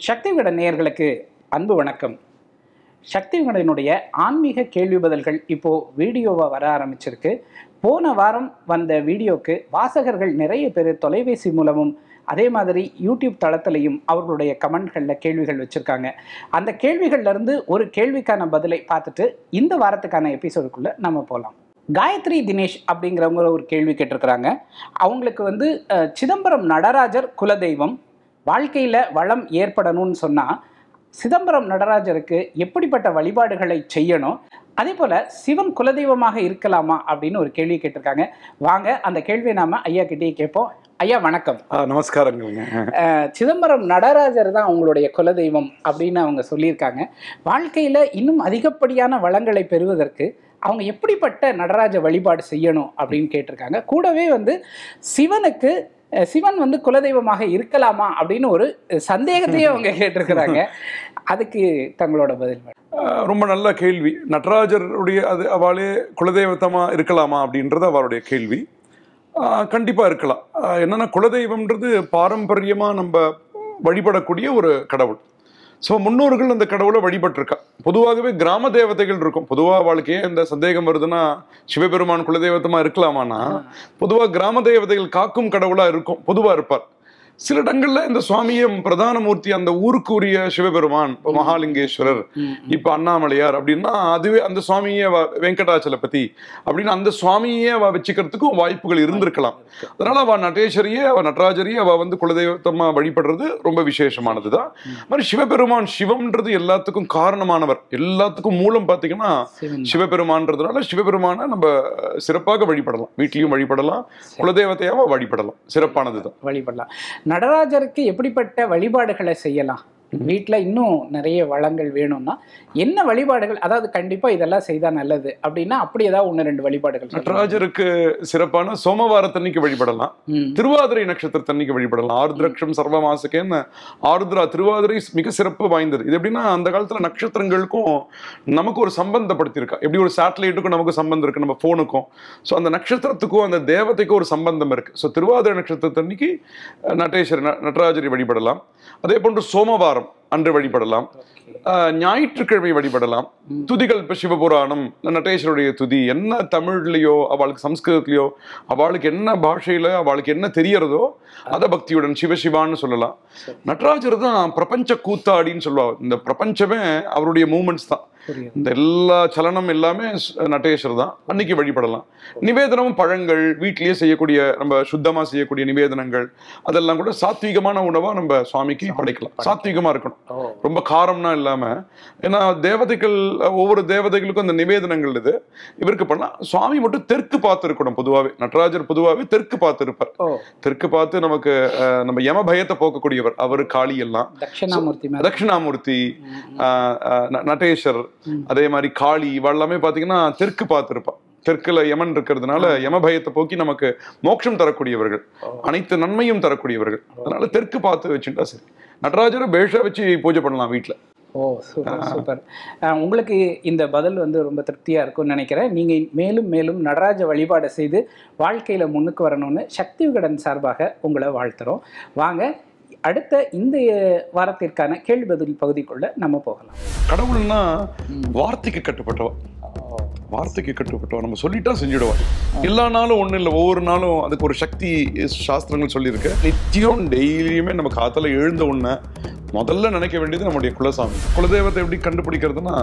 சக்தி விகடன் நேயர்களுக்கு அன்பு வணக்கம் சக்தி விகடனுடைய ஆன்மீக கேள்வி பதில்கள் இப்போ வீடியோவா வர ஆரம்பிச்சிருக்கு போன வாரம் வந்த வீடியோக்கு வாசகர்கள் நிறைய பேர் தொலைபேசி மூலமும் அதே மாதிரி யூடியூப் தளத்திலையும் அவர்களுடைய கமெண்ட்களில் கேள்விகள் வச்சுருக்காங்க அந்த கேள்விகள்ல இருந்து ஒரு கேள்விக்கான பதிலை பார்த்துட்டு இந்த வாரத்துக்கான எபிசோடுக்குள்ளே நம்ம போகலாம் காயத்ரி தினேஷ் அப்படிங்கிறவங்க ஒரு கேள்வி கேட்டிருக்கிறாங்க அவங்களுக்கு வந்து அஹ், சிதம்பரம் நடராஜர் குலதெய்வம் வாழ்க்கையில் வளம் ஏற்படணும்னு சொன்னால் சிதம்பரம் நடராஜருக்கு எப்படிப்பட்ட வழிபாடுகளை செய்யணும் அதே போல் சிவன் குலதெய்வமாக இருக்கலாமா அப்படின்னு ஒரு கேள்வி கேட்டிருக்காங்க வாங்க அந்த கேள்வியை நாம ஐயா கிட்டேயே கேட்போம் ஐயா வணக்கம் ஆ நமஸ்காரங்களுங்க அஹ், சிதம்பரம் நடராஜர் தான் அவங்களுடைய குலதெய்வம் அப்படின்னு அவங்க சொல்லியிருக்காங்க வாழ்க்கையில் இன்னும் அதிகப்படியான வளங்களை பெறுவதற்கு அவங்க எப்படிப்பட்ட நடராஜ வழிபாடு செய்யணும் அப்படின்னு கேட்டிருக்காங்க கூடவே வந்து சிவனுக்கு அஹ், சிவன் வந்து குலதெய்வமாக இருக்கலாமா அப்படின்னு ஒரு சந்தேகத்தையே அவங்க கேட்டிருக்கிறாங்க அதுக்கு தங்களோட பதில் மேடம். ஆ, ரொம்ப நல்ல கேள்வி நடராஜருடைய அது அவளே குலதெய்வத்தமா இருக்கலாமா அப்படின்றது அவருடைய கேள்வி ஆ, கண்டிப்பா இருக்கலாம் ஆ, என்னன்னா குலதெய்வம்ன்றது பாரம்பரியமா நம்ம வழிபடக்கூடிய ஒரு கடவுள் ஸோ முன்னோர்கள் அந்த கடவுளை வழிபட்டிருக்கா பொதுவாகவே கிராம தேவதைகள் இருக்கும் பொதுவாக வாழ்க்கையே இந்த சந்தேகம் வருதுன்னா சிவபெருமான் குலதெய்வத்தமா இருக்கலாமான்னா பொதுவாக கிராம தேவதைகள் காக்கும் கடவுளா இருக்கும் பொதுவா இருப்பார் சில இடங்கள்ல இந்த சுவாமியை பிரதான மூர்த்தி அந்த ஊருக்கு உரிய சிவபெருமான் இப்போ மகாலிங்கேஸ்வரர் இப்ப அண்ணாமலையார் அப்படின்னா அதுவே அந்த சுவாமியே அவ வெங்கடாச்சலபதி அப்படின்னு அந்த சுவாமியே அவ வச்சுக்கிறதுக்கும் வாய்ப்புகள் இருந்திருக்கலாம் அதனால அவ நடேஸ்வரியே அவ நடராஜரியே அவ வந்து குலதெய்வத்தமா வழிபடுறது ரொம்ப விசேஷமானதுதான் அது மாதிரி சிவபெருமான் சிவம்ன்றது எல்லாத்துக்கும் காரணமானவர் எல்லாத்துக்கும் மூலம் பாத்தீங்கன்னா சிவன் சிவபெருமான்றதுனால சிவபெருமான நம்ம சிறப்பாக வழிபடலாம் வீட்லயும் வழிபடலாம் குலதெய்வத்தையாவ வழிபடலாம் சிறப்பானதுதான் வழிபடலாம் நடராஜருக்கு எப்படிப்பட்ட வழிபாடுகளை செய்யலாம் வீட்டில் இன்னும் நிறைய வளங்கள் வேணும்னா என்ன வழிபாடுகள் அதாவது கண்டிப்பா இதெல்லாம் செய்தா நல்லது அப்படின்னா அப்படி ஏதாவது ஒன்று ரெண்டு வழிபாடுகள் சொல்லுங்க. நடராஜருக்கு சிறப்பான சோமவாரத்தன்னைக்கு வழிபடலாம் ம். திருவாதிரை நட்சத்திரத்தன்னைக்கு வழிபடலாம் ஆருத்ரக்ஷம் சர்வமாசக்கேன்னு ஆருத்ரா திருவாதிரை மிக சிறப்பு வாய்ந்தது இது எப்படின்னா அந்த காலத்துல நட்சத்திரங்களுக்கும் நமக்கு ஒரு சம்பந்தப்படுத்தியிருக்கா எப்படி ஒரு சேட்டலைட்டுக்கும் நமக்கு சம்பந்தம் இருக்கு நம்ம போனுக்கும் ஸோ அந்த நட்சத்திரத்துக்கும் அந்த தேவதைக்கும் ஒரு சம்பந்தம் இருக்கு ஸோ திருவாதிரை நட்சத்திரத்தன்னைக்கு அஹ், நடேஸ்வரர் ந- நடராஜரை வழிபடலாம் அதே போன்று சோமவாரம் அன்று வழிபடலாம் Okay. ஆஹ் ஞாயிற்றுக்கிழமை வழிபடலாம் துதிகள் இப்போ சிவபுராணம் நடேஸ்வருடைய துதி என்ன தமிழ்லையோ அவளுக்கு சம்ஸ்கிருதத்திலையோ அவளுக்கு என்ன பாஷையில அவளுக்கு என்ன தெரியறதோ அத பக்தியுடன் சிவசிவான்னு சொல்லலாம் நடராஜர் தான் பிரபஞ்ச கூத்தாடின்னு சொல்லுவாங்க இந்த பிரபஞ்சமே அவருடைய மூமெண்ட்ஸ் தான் புரியுது இந்த எல்லா சலனம் எல்லாமே ஸ்- நடேஸ்வரர் தான் அன்னைக்கு வழிபடலாம் நிவேதனமும் பழங்கள் வீட்டிலேயே செய்யக்கூடிய நம்ம சுத்தமா செய்யக்கூடிய நிவேதனங்கள் அதெல்லாம் கூட சாத்வீகமான உணவா நம்ம சுவாமிக்கு படைக்கலாம் சாத்வீகமா இருக்கணும் ஓ ரொம்ப காரம்னா இல்லாம ஏன்னா தேவதைகள் ஒவ்வொரு தேவதைகளுக்கும் அந்த நிவேதனங்கள் இது இவருக்கு பண்ணா சுவாமி மட்டும் தெற்கு பார்த்து இருக்கணும் பொதுவாகவே நடராஜர் பொதுவாகவே தெற்கு பார்த்து இருப்பார் ஓ தெற்கு பார்த்து நமக்கு அஹ், நம்ம யம பயத்தை போக்கக்கூடியவர் அவர் காளி எல்லாம் தட்சிணாமூர்த்தி மேல தட்சிணாமூர்த்தி ஆஹ், ஆஹ், ந- நடேஸ்வர் அதே மாதிரி காளி இவ எல்லாமே பாத்தீங்கன்னா தெற்கு பார்த்து இருப்பா தெற்குல யமன் இருக்கிறதுனால யம பயத்தை போக்கி நமக்கு மோட்சம் தரக்கூடியவர்கள் அனைத்து நன்மையும் தரக்கூடியவர்கள் அதனால தெற்கு பார்த்து வச்சுட்டா சரி நடராஜரை பேஷா வச்சு பூஜை பண்ணலாம் வீட்டுல ஓ சூப்பர் சூப்பர் அஹ், உங்களுக்கு இந்த பதில் வந்து ரொம்ப திருப்தியாக இருக்கும்னு நினைக்கிறேன் நீங்கள் மேலும் மேலும் நடராஜ வழிபாடு செய்து வாழ்க்கையில் முன்னுக்கு வரணும்னு சக்தி விகடன் சார்பாக உங்களை வாழ்த்துறோம் வாங்க அடுத்த இந்த வாரத்திற்கான கேள்வி பதில் பகுதிக்குள்ள நம்ம போகலாம் கடவுள்னா வார்த்தைக்கு கட்டுப்பட்டவ வார்த்தைக்கு கட்டுப்பட்டவ நம்ம சொல்லிட்டா செஞ்சிடுவா எல்லா நாளும் ஒண்ணும் இல்லை ஒவ்வொரு நாளும் அதுக்கு ஒரு சக்தி சாஸ்திரங்கள் சொல்லியிருக்கு நித்தியம் டெய்லியுமே நம்ம காத்தால எழுந்த உடனே முதல்ல நினைக்க வேண்டியது நம்முடைய குலசாமி குலதெய்வத்தை எப்படி கண்டுபிடிக்கிறதுனா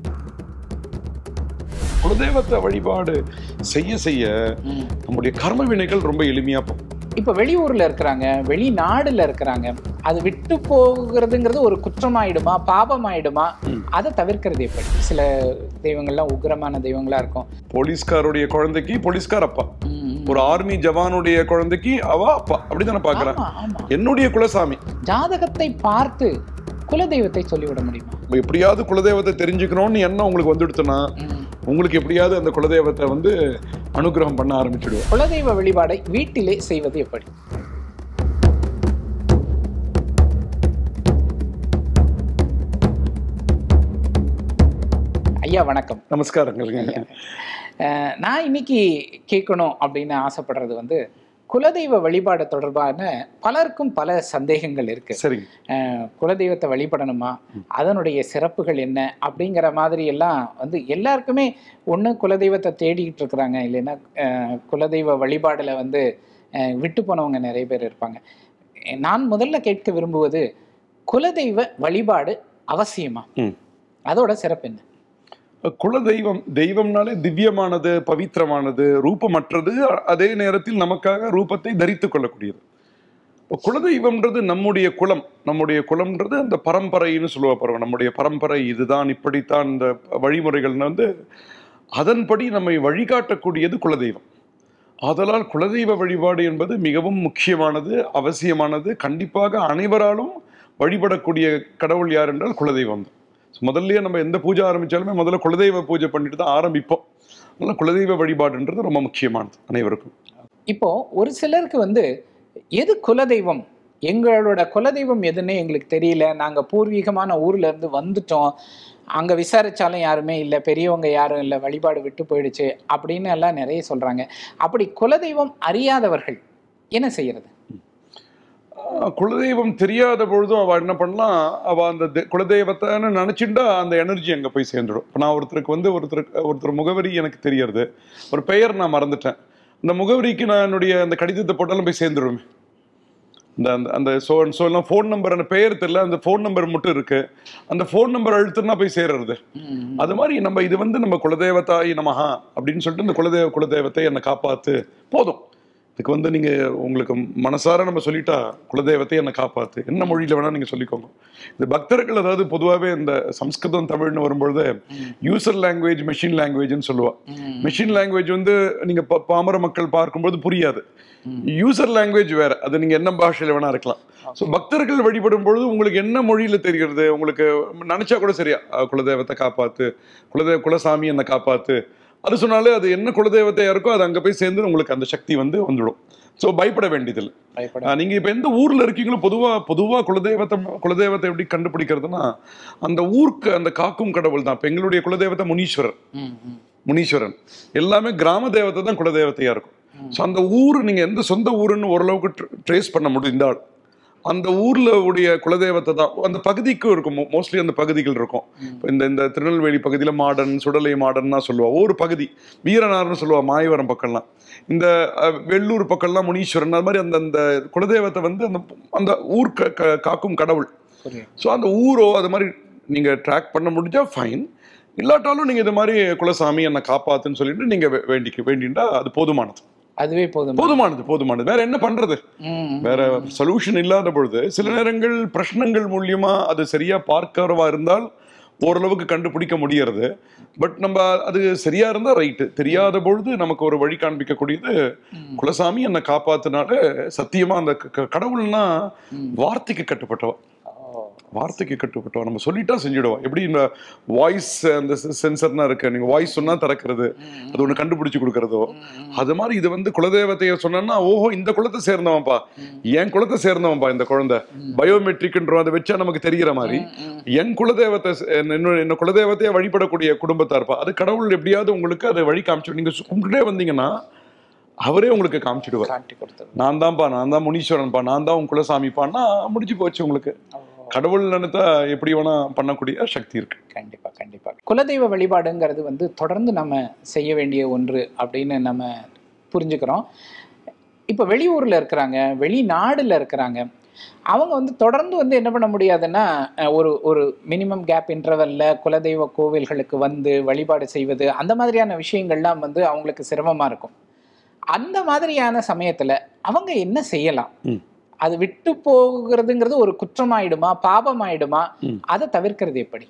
குலதெய்வத்தை வழிபாடு செய்ய செய்ய நம்முடைய கர்ம வினைகள் ரொம்ப எளிமையா போகும் இப்போ வெளியூர்ல இருக்கிறாங்க வெளிநாடுல இருக்கிறாங்க அது விட்டு போகிறதுங்கிறது ஒரு குற்றமாயிடுமா பாபமாயிடுமா அதை தவிர்க்கிறது எப்படி சில தெய்வங்கள்லாம் உக்கிரமான தெய்வங்களா இருக்கும் போலீஸ்காருடைய குழந்தைக்கு போலீஸ்கார் அப்பா ம், ஒரு ஆர்மி ஜவானுடைய குழந்தைக்கு அவ அப்பா அப்படிதானே பாக்குறேன் ஆமா ஆமா என்னுடைய குலசாமி ஜாதகத்தை பார்த்து குலதெய்வத்தை சொல்லிவிட முடியுமா இப்ப எப்படியாவது குலதெய்வத்தை தெரிஞ்சுக்கணும்னு எண்ணம் உங்களுக்கு வந்துடுத்துன்னா ம். உங்களுக்கு எப்படியாவது அந்த குலதெய்வத்தை வந்து அனுகிரகம் பண்ண ஆரம்பிச்சிடுவோம் குலதெய்வ வழிபாடை வீட்டிலே செய்வது எப்படி ஐயா வணக்கம் நமஸ்காரங்களுங்க அஹ், நான் இன்னைக்கு கேட்கணும் அப்படின்னு ஆசைப்படுறது வந்து குலதெய்வ வழிபாடு தொடர்பான பலருக்கும் பல சந்தேகங்கள் இருக்கு சரிங்க அஹ் குலதெய்வத்தை வழிபடணுமா அதனுடைய சிறப்புகள் என்ன அப்படிங்கிற மாதிரி எல்லாம் வந்து எல்லாருக்குமே ஒன்று குலதெய்வத்தை தேடிக்கிட்டு இருக்கிறாங்க இல்லைன்னா அஹ் குலதெய்வ வழிபாடில் வந்து அஹ் விட்டு போனவங்க நிறைய பேர் இருப்பாங்க நான் முதல்ல கேட்க விரும்புவது குலதெய்வ வழிபாடு அவசியமா ம். அதோட சிறப்பு என்ன குலதெய்வம் தெய்வம்னாலே திவ்யமானது பவித்திரமானது ரூபமற்றது அ- அதே நேரத்தில் நமக்காக ரூபத்தை தரித்து கொள்ளக்கூடியது இப்போ குலதெய்வம்ன்றது நம்முடைய குலம் நம்முடைய குலம்ன்றது அந்த பரம்பரைன்னு சொல்லுவா பாருங்க நம்முடைய பரம்பரை இதுதான் இப்படித்தான் இந்த வழிமுறைகள்னு வந்து அதன்படி நம்மை வழிகாட்டக்கூடியது குலதெய்வம் ஆதலால் குலதெய்வ வழிபாடு என்பது மிகவும் முக்கியமானது அவசியமானது கண்டிப்பாக அனைவராலும் வழிபடக்கூடிய கடவுள் யார் என்றால் குலதெய்வம் தான் So, முதல்லயே நம்ம எந்த பூஜை ஆரம்பிச்சாலுமே முதல்ல குலதெய்வ பூஜை பண்ணிட்டு தான் ஆரம்பிப்போம் அதனால குலதெய்வ வழிபாடுன்றது ரொம்ப முக்கியமானது அனைவருக்கும் இப்போ ஒரு சிலருக்கு வந்து எது குலதெய்வம் எங்களோட குலதெய்வம் எதுன்னு எங்களுக்கு தெரியல நாங்க பூர்வீகமான ஊர்ல இருந்து வந்துட்டோம் அங்க விசாரிச்சாலும் யாருமே இல்லை பெரியவங்க யாரும் இல்லை வழிபாடு விட்டு போயிடுச்சு அப்படின்னு எல்லாம் நிறைய சொல்றாங்க அப்படி குலதெய்வம் அறியாதவர்கள் என்ன செய்யறது ஆஹ் குலதெய்வம் தெரியாத பொழுதும் அவ என்ன பண்ணலாம் அவ அந்த தெ- குலதெய்வத்தைன்னு நினைச்சுட்டா அந்த எனர்ஜி அங்க போய் சேர்ந்துடும் இப்போ நான் ஒருத்தருக்கு வந்து ஒருத்தருக்கு ஒருத்தர் முகவரி எனக்கு தெரியறது ஒரு பெயர் நான் மறந்துட்டேன் அந்த முகவரிக்கு நான் என்னுடைய அந்த கடிதத்தை போட்டாலும் போய் சேர்ந்துருவேன் இந்த அந்த அந்த சோ சோ எல்லாம் ஃபோன் நம்பர் அந்த பெயர் தெரியல அந்த ஃபோன் நம்பர் மட்டும் இருக்கு அந்த ஃபோன் நம்பர் அழுத்துனா போய் சேர்றது அது மாதிரி நம்ம இது வந்து நம்ம குலதெய்வத்தாய் நமஹா அப்படின்னு சொல்லிட்டு இந்த குலதெய்வ குலதெய்வத்தை என்னை காப்பாத்து போதும் இதுக்கு வந்து நீங்க உங்களுக்கு மனசார நம்ம சொல்லிட்டா குலதெய்வத்தை என்னை காப்பாத்து என்ன மொழியில வேணா நீங்க சொல்லிக்கோங்க இந்த பக்தர்கள் அதாவது பொதுவாகவே இந்த சம்ஸ்கிருதம் தமிழ்னு வரும்பொழுது யூசர் லாங்குவேஜ் மெஷின் லாங்குவேஜ்னு சொல்லுவா மெஷின் லாங்குவேஜ் வந்து நீங்க ப- பாமர மக்கள் பார்க்கும்போது புரியாது யூசர் லாங்குவேஜ் வேற அது நீங்க என்ன பாஷையில வேணா இருக்கலாம் ஸோ பக்தர்கள் வழிபடும் பொழுது உங்களுக்கு என்ன மொழியில தெரிகிறது உங்களுக்கு நினைச்சா கூட சரியா அஹ் குலதெய்வத்தை காப்பாத்து குலதெய்வ குலசாமி என்னை காப்பாத்து அது சொன்னாலே அது என்ன குலதெய்வத்தையா இருக்கோ அது அங்க போய் சேர்ந்து உங்களுக்கு அந்த சக்தி வந்து வந்துடும் ஸோ பயப்பட வேண்டியதில்லை பயப்பட ஆஹ் நீங்க இப்ப எந்த ஊர்ல இருக்கீங்களோ பொதுவா பொதுவா குலதெய்வத்தை குலதெய்வத்தை எப்படி கண்டுபிடிக்கிறதுனா அந்த ஊருக்கு அந்த காக்கும் கடவுள் தான் இப்ப எங்களுடைய குலதெய்வத்தை முனீஸ்வரர் ம், ம். முனீஸ்வரன் எல்லாமே கிராம தேவதை தான் குலதெய்வத்தையா இருக்கும் ஸோ அந்த ஊர் நீங்க எந்த சொந்த ஊருன்னு ஓரளவுக்கு ட்ரேஸ் பண்ண முடிந்தால் அந்த ஊர்ல உடைய குலதெய்வத்தை தான் அந்த பகுதிக்கும் இருக்கும் மோஸ்ட்லி அந்த பகுதிகள் இருக்கும் இப்ப இந்த இந்த திருநெல்வேலி பகுதியில மாடன் சுடலை மாடன்னா சொல்லுவா ஒரு பகுதி வீரனார்னு சொல்லுவா மாயவரம் பக்கம்லாம் இந்த அஹ், வெள்ளூர் பக்கம்லாம் முனீஸ்வரன் அது மாதிரி அந்த அந்த குலதெய்வத்தை வந்து அந்த அந்த ஊர் க- க- காக்கும் கடவுள் புரியுது ஸோ அந்த ஊரோ அது மாதிரி நீங்க ட்ராக் பண்ண முடிஞ்சா ஃபைன் இல்லாட்டாலும் நீங்க இது மாதிரி குலசாமி என்னை காப்பாத்துன்னு சொல்லிட்டு நீங்க வே- வேண்டிக்க வேண்டிண்டா அது போதுமானது அதுவே போதும் போதுமானது போதுமானது வேற என்ன பண்றது ம், வேற சொல்யூஷன் இல்லாத பொழுது சில நேரங்கள் பிரச்சனைகள் மூலியமா அது சரியா பார்க்கிறவா இருந்தால் ஓரளவுக்கு கண்டுபிடிக்க முடியறது பட் நம்ம அது சரியா இருந்தா ரைட்டு தெரியாத பொழுது நமக்கு ஒரு வழி காண்பிக்கக்கூடியது குலசாமி என்னை காப்பாத்தினால சத்தியமா அந்த க- க- கடவுள்னா வார்த்தைக்கு கட்டுப்பட்டவா ஓ, வார்த்தைக்கு கட்டுப்பட்டவா நம்ம சொல்லிட்டா செஞ்சிடுவோம் எப்படி இந்த வாய்ஸ் அந்த சென்சர்னா இருக்கு நீங்க வாய்ஸ் சொன்னா திறக்கிறது அது ஒண்ணு கண்டுபிடிச்சு கொடுக்கறதோ அது மாதிரி இது வந்து குலதெய்வத்தைய சொன்னா ஓஹோ இந்த குலத்தை சேர்ந்தவன்ப்பா என் குலத்தை சேர்ந்தவன்ப்பா இந்த குழந்தை பயோமெட்ரிக்ன்றோம் அதை வச்சா நமக்கு தெரிகிற மாதிரி என் குலதெய்வத்தை ச- என்ன என்ன குலதெய்வத்தையே வழிபடக்கூடிய குடும்பத்தார்ப்பா அது கடவுள் எப்படியாவது உங்களுக்கு அதை வழி காமிச்சு நீங்க சு- கும்பிட்டுட்டே வந்தீங்கன்னா அவரே உங்களுக்கு காமிச்சிடுவார் காட்டி கொடுத்தது நான் தான்ப்பா நான் தான் முனீஸ்வரன்ப்பா நான் தான் உன் குலசாமிப்பான்னா முடிஞ்சு போச்சு உங்களுக்கு ஓ, கடவுள் நினைத்தா எப்படி வேணா பண்ணக்கூடிய சக்தி இருக்கு கண்டிப்பா கண்டிப்பா குலதெய்வ வழிபாடுங்கிறது வந்து தொடர்ந்து நம்ம செய்ய வேண்டிய ஒன்று அப்படின்னு நம்ம புரிஞ்சுக்கிறோம் இப்போ வெளியூர்ல இருக்கிறாங்க வெளிநாடுல இருக்கிறாங்க அவங்க வந்து தொடர்ந்து வந்து என்ன பண்ண முடியாதுன்னா அஹ், ஒரு ஒரு மினிமம் கேப் இன்டர்வல்ல குலதெய்வ கோவில்களுக்கு வந்து வழிபாடு செய்வது அந்த மாதிரியான விஷயங்கள்லாம் வந்து அவங்களுக்கு சிரமமா இருக்கும் அந்த மாதிரியான சமயத்துல அவங்க என்ன செய்யலாம் ம். அது விட்டு போகிறதுங்கிறது ஒரு குற்றமாயிடுமா பாபமாயிடுமா ம். அதை தவிர்க்கிறது எப்படி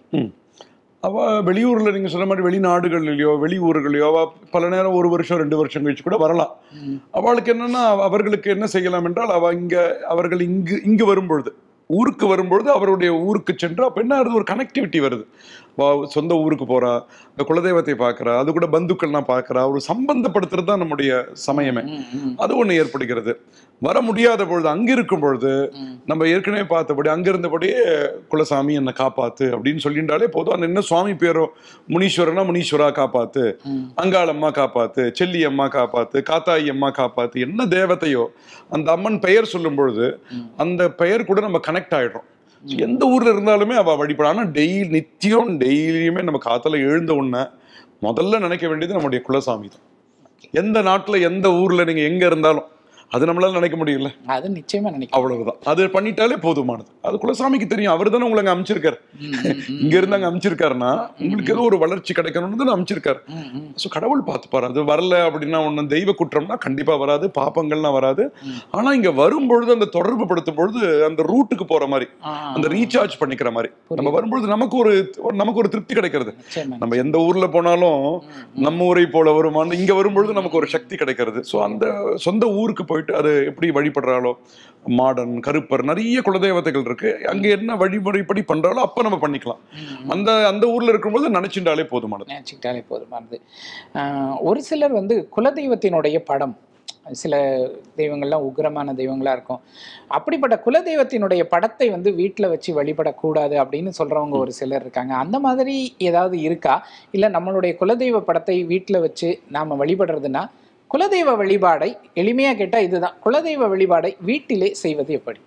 அவ வெளியூர்ல நீங்க சொன்ன மாதிரி வெளிநாடுகள்லயோ வெளியூர்களையோ அவ பல நேரம் ஒரு வருஷம் ரெண்டு வருஷம் கழிச்சு கூட வரலாம் அவளுக்கு என்னன்னா அவ- அவர்களுக்கு என்ன செய்யலாம் என்றால் அவ இங்க அவர்கள் இங்கு இங்கு வரும்பொழுது ஊருக்கு வரும்பொழுது அவருடைய ஊருக்கு சென்று அப்ப என்ன ஆகுது ஒரு கனெக்டிவிட்டி வருது வா சொந்த ஊருக்கு போறா இந்த குலதெய்வத்தை பார்க்கறா அது கூட பந்துக்கள்லாம் பார்க்கறா ஒரு சம்பந்தப்படுத்துறது தான் நம்முடைய சமயமே ம், ம், அது ஒண்ணு ஏற்படுகிறது வர முடியாத பொழுது அங்க இருக்கும் பொழுது ம். நம்ம ஏற்கனவே பார்த்தபடி அங்க இருந்தபடியே குலசாமி என்னை காப்பாத்து அப்படின்னு சொல்லிட்டாலே போதும் அந்த என்ன சுவாமி பேரோ முனீஸ்வரனா முனீஸ்வரா காப்பாத்து ம். அங்காளம்மா காப்பாத்து செல்லி அம்மா காப்பாத்து காத்தாயி அம்மா காப்பாத்து என்ன தேவதையோ அந்த அம்மன் பெயர் சொல்லும் பொழுது ம். அந்த பெயர் கூட நம்ம கனெக்ட் ஆயிடுறோம் எந்த ஊர்ல இருந்தாலுமே அவ வழிபட ஆனா டெய்லி நித்தியம் டெய்லியுமே நம்ம காத்துல எழுந்த உடனே முதல்ல நினைக்க வேண்டியது நம்முடைய குலசாமி தான் எந்த நாட்டுல எந்த ஊர்ல நீங்க எங்க இருந்தாலும் அது நம்மளால நினைக்க முடியல அது நிச்சயமா நினைக்கிறேன் அவ்வளவுதான் அது பண்ணிட்டாலே போதுமானது அது குலசாமிக்கு தெரியும் அவர் தானே உங்களை அங்க அமைச்சிருக்காரு ம், ம், ம். இங்க இருந்து அங்க அமைச்சிருக்காருன்னா உங்களுக்கு ஏதோ ஒரு வளர்ச்சி கிடைக்கணும்னு தான் அமைச்சிருக்காரு ம், ம். ஸோ கடவுள் பார்த்துப்பாரு அது வரல அப்படின்னா ஒன்றும் தெய்வ குற்றம்னா கண்டிப்பா வராது பாப்பங்கள்லாம் வராது ம். ஆனா இங்க வரும்பொழுது அந்த தொடர்பு படுத்தும் பொழுது அந்த ரூட்டுக்கு போற மாதிரி ஆ, அந்த ரீசார்ஜ் பண்ணிக்கிற மாதிரி நம்ம வரும்பொழுது நமக்கு ஒரு ஒரு- நமக்கு ஒரு திருப்தி கிடைக்கிறது நிச்சயமா நம்ம எந்த ஊர்ல போனாலும் ம், நம்ம ஊரை போல வருமானம் இங்க வரும்பொழுது நமக்கு ஒரு சக்தி கிடைக்கிறது ஸோ அந்த சொந்த ஊருக்கு போயிட்டு அது எப்படி வழிபடுறாளோ மாடன் கருப்பர் நிறைய குலதெய்வத்தைகள் இருக்கு அங்க என்ன வழிமுறைப்படி பண்றாலோ அப்ப நம்ம பண்ணிக்கலாம் ம். அந்த அந்த ஊர்ல இருக்கும்போது நினைச்சுட்டாலே போதுமானது நினச்சிக்கிட்டாலே போதுமானது ஆஹ் ஒரு சிலர் வந்து குலதெய்வத்தினுடைய படம் சில தெய்வங்கள்லாம் உக்கிரமான தெய்வங்களாக இருக்கும் அப்படிப்பட்ட குலதெய்வத்தினுடைய படத்தை வந்து வீட்டில் வச்சு வழிபடக்கூடாது அப்படின்னு சொல்கிறவங்க ஒரு சிலர் இருக்காங்க அந்த மாதிரி ஏதாவது இருக்கா இல்லை நம்மளுடைய குலதெய்வ படத்தை வீட்டில் வச்சு நாம் வழிபடுறதுன்னா குலதெய்வ வழிபாடை எளிமையாக கேட்டால் இதுதான் குலதெய்வ வழிபாடை வீட்டிலே செய்வது எப்படி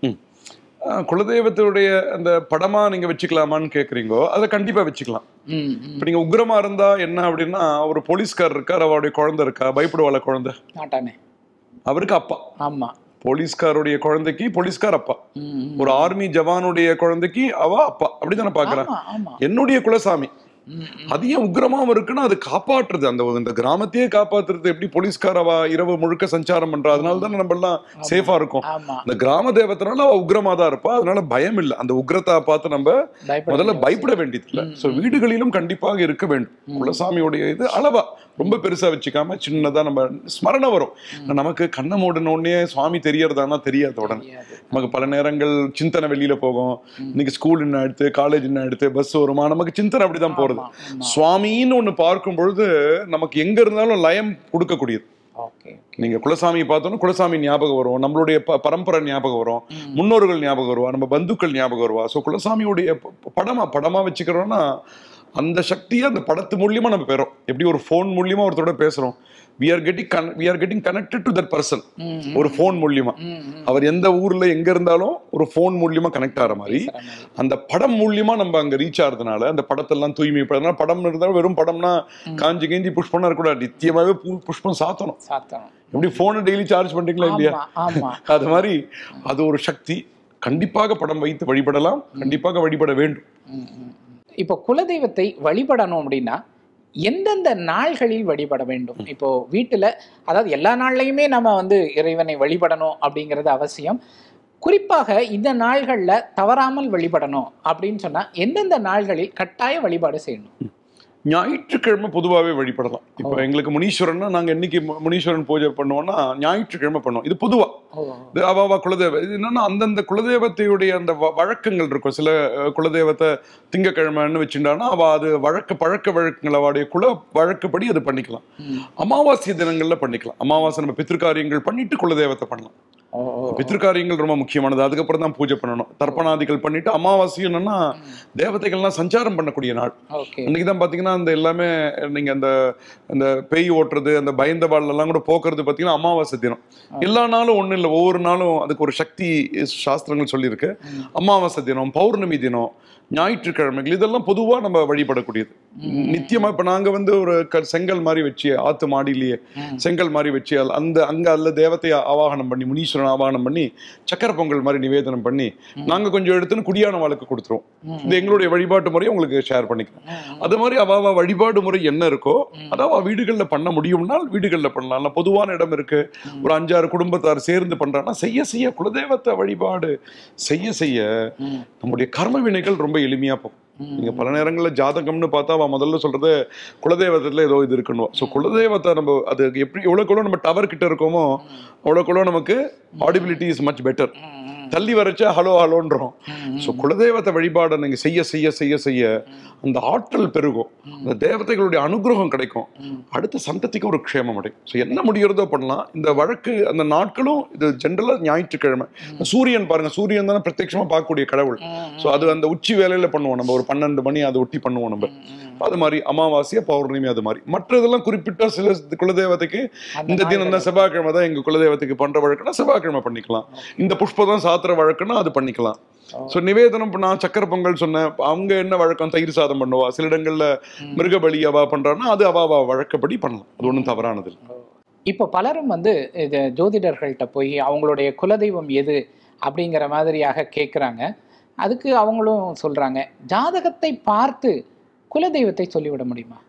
ஆஹ் குலதெய்வத்தினுடைய அந்த படமா நீங்க வச்சுக்கலாமான்னு கேக்குறீங்கோ அதை கண்டிப்பா வச்சுக்கலாம் ம் ம் இப்ப நீங்க உக்ரமா இருந்தா என்ன அப்படின்னா ஒரு போலீஸ்கார் இருக்கார் அவருடைய குழந்தை இருக்கா பயப்படுவாள குழந்தை நாட்டானே அவருக்கு அப்பா ஆமாம் போலீஸ்காருடைய குழந்தைக்கு போலீஸ்கார் அப்பா ம் ம். ஒரு ஆர்மி ஜவானுடைய குழந்தைக்கு அவ அப்பா அப்படிதானே பாக்குறேன் ஆமா ஆமாம் என்னுடைய குலசாமி ம் ம். அது ஏன் உக்ரமாவும் இருக்குன்னா அது காப்பாற்றுறது அந்த இந்த கிராமத்தையே காப்பாத்துறது எப்படி போலீஸ்கார் அவ இரவு முழுக்க சஞ்சாரம் பண்றா அதனால தானே நம்ம எல்லாம் சேஃபா இருக்கும் ஆமா அந்த கிராம தேவத்தினால அவ உக்ரமா தான் இருப்பா அதனால பயம் இல்லை அந்த உக்ரத்தை பார்த்து நம்ம பயப்பட முதல்ல வேண்டிய பயப்பட வேண்டியது இல்ல ம், சோ வீடுகளிலும் கண்டிப்பாக இருக்க வேண்டும் ம். குலசாமியுடைய இது அளவா ரொம்ப பெருசா வச்சுக்காம சின்னதா நம்ம ஸ்மரணை வரும் நமக்கு கண்ணை மூடின உடனே சுவாமி தெரியறதானா தெரியாது உடனே தெரியாது. நமக்கு பல நேரங்கள் சிந்தனை வெளியில போகும் ம். இன்னைக்கு ஸ்கூல் என்ன எடுத்து காலேஜ் என்ன எடுத்து பஸ் வருமா நமக்கு சிந்தனை அப்படிதான் போறது ஆமா, ஆமா. சுவாமின்னு ஒண்ணு பார்க்கும் பொழுது நமக்கு எங்க இருந்தாலும் லயம் கொடுக்கக்கூடியது ஓகே நீங்க குலசாமி பார்த்தோன்னா குலசாமி ஞாபகம் வரும் நம்மளுடைய ப- பரம்பரை ஞாபகம் வரும் ம். முன்னோர்கள் ஞாபகம் வருவா நம்ம பந்துக்கள் ஞாபகம் வருவா ஸோ குலசாமியுடைய ப- ப- படமா படமா வச்சுக்கிறோம்னா அந்த சக்தியை அந்த படத்து மூலியமா நம்ம பெறோம் எப்படி ஒரு ஃபோன் மூலியமா ஒருத்தரோட பேசுறோம் we are getting we are getting connected to that person hmm, hmm, ஒரு ஃபோன் மூலியமா ம், ம். அவர் எந்த ஊர்ல எங்க இருந்தாலும் ஒரு ஃபோன் மூலியமா கனெக்ட் ஆகிற மாதிரி பேசுற மாதிரி. அந்த படம் மூலியமா நம்ம அங்க ரீச் ஆகிறதுனால அந்த படத்தெல்லாம் தூய்மைப்படுறதுனால படம் இருந்தாலும் வெறும் படம்னா காஞ்சி கேஞ்சி புஷ்பம் இருக்கக்கூடாது நித்தியமாவே பூ- புஷ்பம் சாத்தணும் சாத்தணும் எப்படி போனை டெய்லி சார்ஜ் பண்றீங்களா இல்லையா ஆமா ஆமா அது மாதிரி அது ஒரு சக்தி கண்டிப்பாக படம் வைத்து வழிபடலாம் கண்டிப்பாக வழிபட வேண்டும் ம், ம், ம். இப்போ குலதெய்வத்தை வழிபடணும் அப்படின்னா எந்தெந்த நாள்களில் வழிபட வேண்டும் இப்போ வீட்டுல அதாவது எல்லா நாள்லையுமே நம்ம வந்து இறைவனை வழிபடணும் அப்படிங்கிறது அவசியம் குறிப்பாக இந்த நாள்கள்ல தவறாமல் வழிபடணும் அப்படின்னு சொன்னா எந்தெந்த நாள்களில் கட்டாய வழிபாடு செய்யணும் ஞாயிற்றுக்கிழமை பொதுவாகவே வழிபடலாம் இப்போ எங்களுக்கு முனீஸ்வரன்னா நாங்க என்னைக்கு மு- முனீஸ்வரன் பூஜை பண்ணுவோம்னா ஞாயிற்றுக்கிழமை பண்ணுவோம் இது பொதுவா ஓ இது அவ அவ குலதெய்வ இது என்னன்னா அந்தந்த குலதெய்வத்தையுடைய அந்த வ- வழக்கங்கள் இருக்கும் சில அஹ், குலதெய்வத்தை திங்கக்கிழமைன்னு வச்சுட்டான்னா அவ அது வழக்க பழக்க வழக்கங்கள் அவளுடைய குல வழக்கப்படி அது பண்ணிக்கலாம் ம். அமாவாசை தினங்கள்ல பண்ணிக்கலாம் அமாவாசை நம்ம பித்திருக்காரியங்கள் பண்ணிட்டு குலதெய்வத்தை பண்ணலாம் ஓ ஓ பித்திருக்காரியங்கள் ரொம்ப முக்கியமானது அதுக்கப்புறம் தான் பூஜை பண்ணணும் தர்ப்பணாதிகள் பண்ணிட்டு அமாவாசை என்னன்னா தேவதைகள்லாம் சஞ்சாரம் பண்ணக்கூடிய நாள் ஓகே அன்னைக்கு தான் பாத்தீங்கன்னா அந்த எல்லாமே நீங்க அந்த அந்த பேய் ஓட்டுறது அந்த பயந்த வாழ் எல்லாம் கூட போக்குறது பாத்தீங்கன்னா அமாவாசை தினம் எல்லா நாளும் ஒண்ணும் இல்லை ஒவ்வொரு நாளும் அதுக்கு ஒரு சக்தி சாஸ்திரங்கள் சொல்லியிருக்கு ம். அமாவாசை தினம் பௌர்ணமி தினம் ஞாயிற்றுக்கிழமைகள் இதெல்லாம் பொதுவா நம்ம வழிபடக்கூடியது நித்தியமா இப்ப நாங்க வந்து ஒரு க- செங்கல் மாதிரி வச்சு ஆத்து மாடியிலேயே ம். செங்கல் மாதிரி வச்சு அல்- அந்த அங்க அல்ல தேவத்தையை ஆவாகனம் பண்ணி முனீஸ்வரன் ஆவாகனம் பண்ணி சக்கரை பொங்கல் மாதிரி நிவேதனம் பண்ணி நாங்க கொஞ்சம் எடுத்துன்னு குடியான வாழ்க்கை கொடுத்துருவோம் ம். இது எங்களுடைய வழிபாட்டு முறையை உங்களுக்கு ஷேர் பண்ணிக்கிறேன் ம். அது மாதிரி அவ அவ வழிபாடு முறை என்ன இருக்கோ அதாவது அவ வீடுகள்ல பண்ண முடியும்னா வீடுகள்ல பண்ணலாம் இல்ல பொதுவான இடம் இருக்கு ஒரு அஞ்சாறு குடும்பத்தார் சேர்ந்து பண்றாங்கன்னா செய்ய செய்ய குலதெய்வத்தை வழிபாடு செய்ய செய்ய ம். நம்முடைய கர்ம வினைகள் ரொம்ப எளிமையா போகும் ம். நீங்க பல நேரங்கள்ல ஜாதகம்னு பார்த்தா அவன் முதல்ல சொல்றது குலதெய்வத்துல ஏதோ இது இருக்கணும் ஸோ குலதெய்வத்தை நம்ம அது எப்படி எவ்வளோக்குள்ள நம்ம டவர் கிட்ட இருக்கோமோ அவ்வளோக்குள்ள நமக்கு ஆடிபிலிட்டி இஸ் மச் பெட்டர் ம், ம். தள்ளி வரைச்சா ஹலோ ஹலோன்றோம் ஸோ குலதெய்வத்தை வழிபாடை நீங்க செய்ய செய்ய செய்ய செய்ய அந்த ஆற்றல் பெருகும் அந்த தேவதைகளுடைய அனுகிரகம் கிடைக்கும் அடுத்த சந்ததிக்கு ஒரு க்ஷேமம் அடையும் ஸோ என்ன முடிகிறதோ பண்ணலாம் இந்த வழக்கு அந்த நாட்களும் இது ஜென்ரலாக ஞாயிற்றுக்கிழமை சூரியன் பாருங்க சூரியன் தானே பிரத்யட்சமா பார்க்கக்கூடிய கடவுள் ஸோ அது அந்த உச்சி வேலையில பண்ணுவோம் நம்ம ஒரு பன்னெண்டு மணி அதை ஒட்டி பண்ணுவோம் நம்ம அது மாதிரி அமாவாசையா பௌர்ணமி அது மாதிரி மற்ற இதெல்லாம் குறிப்பிட்ட சில குலதெய்வத்துக்கு இந்த தினம் தான் செவ்வாய்க்கிழமை தான் எங்க குலதெய்வத்துக்கு பண்ற வழக்குனா செவ்வாய்க்கிழமை பண்ணிக்கலாம் இந்த புஷ்பம் தான் சாத்திர வழக்குன்னா அது பண்ணிக்கலாம் ஸோ நிவேதனம் இப்ப நான் சக்கரை பொங்கல் சொன்னேன் அவங்க என்ன வழக்கம் தயிர் சாதம் பண்ணுவா சில இடங்கள்ல மிருகபலி அவா பண்றான்னா அது அவா அவா வழக்கப்படி பண்ணலாம் அது ஒன்றும் தவறானது இல்லை இப்போ பலரும் வந்து இது ஜோதிடர்கள்ட்ட போய் அவங்களுடைய குலதெய்வம் எது அப்படிங்கிற மாதிரியாக கேட்குறாங்க அதுக்கு அவங்களும் சொல்றாங்க ஜாதகத்தை பார்த்து குலதெய்வத்தை சொல்லிவிட முடியுமா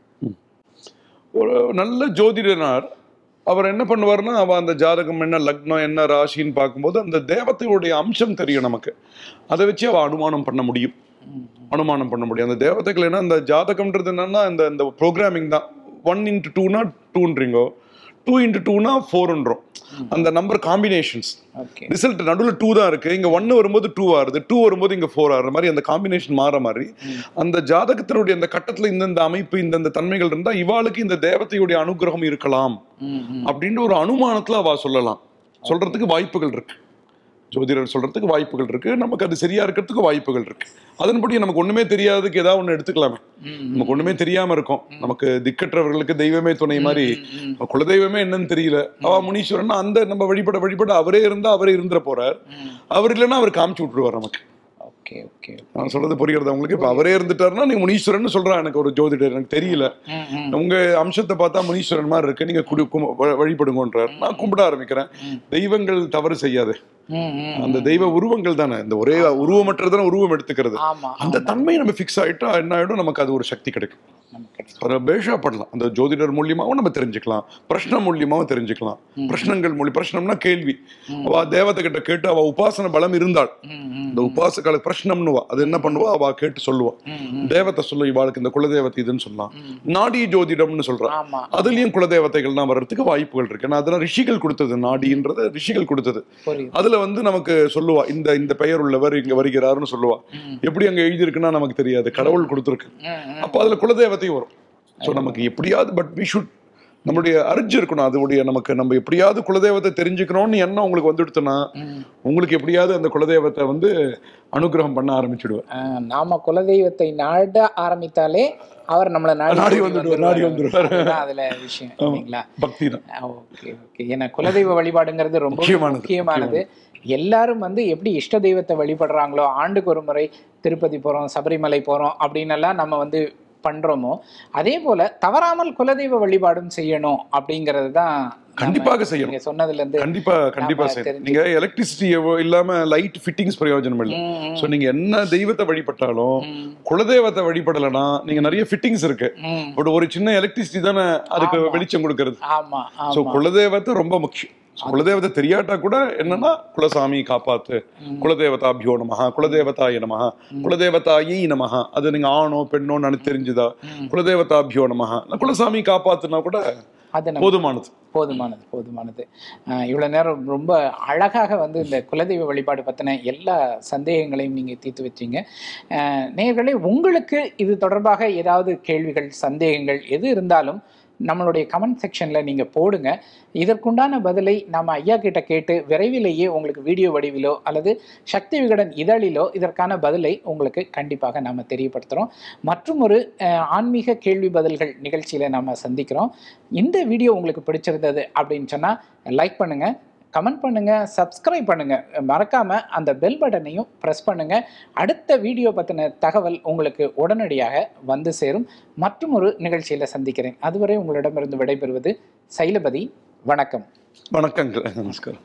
ஒரு நல்ல ஜோதிடனார் அவர் என்ன பண்ணுவார்னா அவ அந்த ஜாதகம் என்ன லக்னம் என்ன ராசின்னு பார்க்கும்போது அந்த தேவதையுடைய அம்சம் தெரியும் நமக்கு அதை வச்சு அவ அனுமானம் பண்ண முடியும் அனுமானம் பண்ண முடியும் அந்த தேவதைகள் என்ன அந்த ஜாதகம்ன்றது என்னன்னா இந்த இந்த ப்ரோக்ராமிங் தான் ஒன் இன்ட்டு டூனா டூன்றீங்கோ டூ இன்ட்டு டூனா ஃபோர்ன்றோம் அந்த நம்பர் காம்பினேஷன்ஸ் ஓகே ரிசல்ட் நடுவில் டூ தான் இருக்கு இங்க ஒன்னு வரும்போது டூ ஆறுது டூ வரும்போது இங்க ஃபோர் ஆறுற மாதிரி அந்த காம்பினேஷன் மாற மாதிரி அந்த ஜாதகத்தினுடைய அந்த கட்டத்துல இந்தந்த அமைப்பு இந்தந்த தன்மைகள் இருந்தா இவாளுக்கு இந்த தேவதையுடைய அனுகிரகம் இருக்கலாம் அப்படின்ற ஒரு அனுமானத்துல அவ சொல்லலாம் சொல்றதுக்கு வாய்ப்புகள் இருக்கு ஜோதிடர் சொல்றதுக்கு வாய்ப்புகள் இருக்கு நமக்கு அது சரியா இருக்கிறதுக்கு வாய்ப்புகள் இருக்கு அதன்படி நமக்கு ஒண்ணுமே தெரியாததுக்கு ஏதாவது ஒண்ணு எடுத்துக்கலாமே நமக்கு ஒண்ணுமே தெரியாம இருக்கும் நமக்கு திக்கற்றவர்களுக்கு தெய்வமே துணை மாதிரி குலதெய்வமே என்னன்னு தெரியல அவ முனீஸ்வரன் அந்த நம்ம வழிபட வழிபட அவரே இருந்தா அவரே இருந்துற போறார் அவர் இல்லைன்னா அவர் காமிச்சு விட்டுருவார் நமக்கு ஓகே ஓகே நான் சொல்றது புரியுறது உங்களுக்கு இப்ப அவரே இருந்துட்டாருன்னா நீங்க முனீஸ்வரன் சொல்றான் எனக்கு ஒரு ஜோதிடர் எனக்கு தெரியல உங்க அம்சத்தை பார்த்தா முனீஸ்வரன் மாதிரி இருக்கு நீங்க குடி கும்ப- வ- வழிபடுங்கன்றார் நான் கும்பிட ஆரம்பிக்கிறேன் தெய்வங்கள் தவறு செய்யாது அந்த தெய்வ உருவங்கள் தானே இந்த ஒரே உருவமற்றதான உருவம் எடுத்துக்கிறது ஆமா அந்த தன்மை நம்ம ஃபிக்ஸ் ஆயிட்டா என்ன ஆயிடும் நமக்கு அது ஒரு சக்தி கிடைக்கும் நமக்கு அதை பேஷா பண்ணலாம் அந்த ஜோதிடர் மூலியமாவும் நம்ம தெரிஞ்சுக்கலாம் பிரஷ்னம் மூலியமாவும் தெரிஞ்சுக்கலாம் பிரஷ்னங்கள் மூலி பிரஷ்னம்னா கேள்வி அவ தேவதை கிட்ட கேட்டு அவ உபாசன பலம் இருந்தாள் இந்த உபாசகால பிரஷ்னம்னுவா அது என்ன பண்ணுவா அவ கேட்டு சொல்லுவா தேவத்தை சொல்ல இவாளுக்கு இந்த குலதேவத்தை இதுன்னு சொல்லலாம் நாடி ஜோதிடம்னு சொல்றா ஆமா அதுலயும் குலதேவதைகள்லாம் வர்றதுக்கு வாய்ப்புகள் இருக்கு ஏன்னா அதெல்லாம் ரிஷிகள் கொடுத்தது நாடின்றது ரிஷிகள் கொடுத்தது புரியுது அதுல வந்து நமக்கு சொல்லுவா இந்த இந்த பெயர் உள்ளவர் இங்க வருகிறாருன்னு சொல்லுவா எப்படி அங்க எழுதியிருக்குன்னா நமக்கு தெரியாது கடவுள் கொடுத்துருக்கு அப்போ அதுல குலதேவத்தையும் வரும் ஸோ நமக்கு எப்படியாவது பட் வி ஷுட் நம்மளுடைய அர்ஜ் இருக்கணும் அதோடைய நமக்கு நம்ம எப்படியாவது குலதெய்வத்தை தெரிஞ்சுக்கணும்னு எண்ணம் உங்களுக்கு வந்துடுத்துனா உங்களுக்கு எப்படியாவது அந்த குலதெய்வத்தை வந்து அனுகிரகம் பண்ண ஆரம்பிச்சிடுவார் ஆஹ் நாம குலதெய்வத்தை நாட ஆரம்பித்தாலே அவர் நம்மளை நாடி நாடி ஓடி வந்துடுவார், நாடி வந்துடுவார். அதுதான் அதுல விஷயம் இல்லைங்களா பக்தி தான் ஓகே ஓகே ஏன்னா குலதெய்வ வழிபாடுங்கிறது ரொம்ப முக்கியமானது, முக்கியமானது எல்லாரும் வந்து எப்படி இஷ்ட தெய்வத்தை வழிபடுறாங்களோ ஆண்டுக்கு ஒரு முறை திருப்பதி போறோம் சபரிமலை போறோம் அப்படின்னு எல்லாம் நம்ம வந்து பண்றோமோ அதே போல தவறாமல் குலதெய்வ வழிபாடும் செய்யணும் அப்படிங்கிறது தான் நம்ம கண்டிப்பாக செய்யணும் நீங்க சொன்னதுல இருந்து கண்டிப்பா கண்டிப்பா நாம செய்யணும் தெரிஞ்சு- நீங்க எலக்ட்ரிசிட்டி இல்லாம லைட் ஃபிட்டிங்ஸ் பிரயோஜனம் இல்லை ம், ஸோ நீங்க என்ன தெய்வத்தை வழிபட்டாலும் குலதெய்வத்தை வழிபடலைன்னா நீங்க நிறைய ஃபிட்டிங்ஸ் இருக்கு ம், பட் ஒரு சின்ன எலக்ட்ரிசிட்டி தானே அதுக்கு வெளிச்சம் கொடுக்கறது ஆமா ஸோ ஆமா குலதெய்வத்தை ரொம்ப முக்கியம் So, குலதெய்வத்தை தெரியாட்டா கூட என்னன்னா குலசாமி காப்பாத்து குலதேவதாபியோ நமஹா குலதேவதாய நமஹா குலதேவதாயை நமஹா அது நீங்க ஆணோ பெண்ணோ நினைச்சு தெரிஞ்சுதா குலதேவதாபியோ நமஹா இல்ல குலசாமி காப்பாத்துனா கூட அது நம்ம போதுமானது போதுமானது போதுமானது ஆஹ் இவ்வளவு நேரம் ரொம்ப அழகாக வந்து இந்த குலதெய்வ வழிபாடு பற்றின எல்லா சந்தேகங்களையும் நீங்கள் தீர்த்து வச்சீங்க ஆஹ் நேயர்களே உங்களுக்கு இது தொடர்பாக ஏதாவது கேள்விகள் சந்தேகங்கள் எது இருந்தாலும் நம்மளுடைய கமெண்ட் செக்ஷனில் நீங்கள் போடுங்க இதற்குண்டான பதிலை நம்ம ஐயா கிட்ட கேட்டு விரைவிலேயே உங்களுக்கு வீடியோ வடிவிலோ அல்லது சக்தி விகடன் இதழிலோ இதற்கான பதிலை உங்களுக்கு கண்டிப்பாக நாம் தெரியப்படுத்துகிறோம் மற்றும் ஒரு அஹ், ஆன்மீக கேள்வி பதில்கள் நிகழ்ச்சியில் நாம் சந்திக்கிறோம் இந்த வீடியோ உங்களுக்கு பிடிச்சிருந்தது அப்படின்னு சொன்னால் லைக் பண்ணுங்கள் கமெண்ட் பண்ணுங்கள் சப்ஸ்கிரைப் பண்ணுங்கள் மறக்காமல் அந்த பெல் பட்டனையும் ப்ரெஸ் பண்ணுங்கள் அடுத்த வீடியோ பற்றின தகவல் உங்களுக்கு உடனடியாக வந்து சேரும் மற்றும் ஒரு நிகழ்ச்சியில் சந்திக்கிறேன் அதுவரை உங்களிடமிருந்து விடைபெறுவது சைலபதி வணக்கம் வணக்கங்கள் நமஸ்காரம்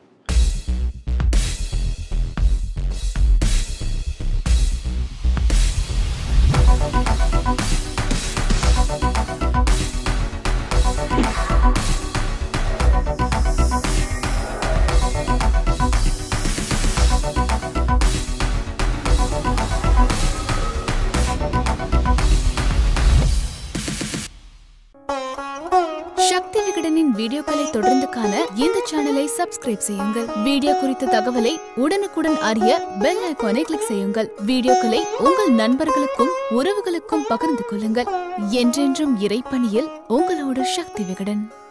சக்தி விகடன் விகடனின் வீடியோக்களை தொடர்ந்து காண இந்த சேனலை சப்ஸ்கிரைப் செய்யுங்கள் வீடியோ குறித்த தகவலை உடனுக்குடன் அறிய பெல் ஐகானை கிளிக் செய்யுங்கள் வீடியோக்களை உங்கள் நண்பர்களுக்கும் உறவுகளுக்கும் பகிர்ந்து கொள்ளுங்கள் என்றென்றும் இறைப்பணியில் உங்களோட சக்தி விகடன்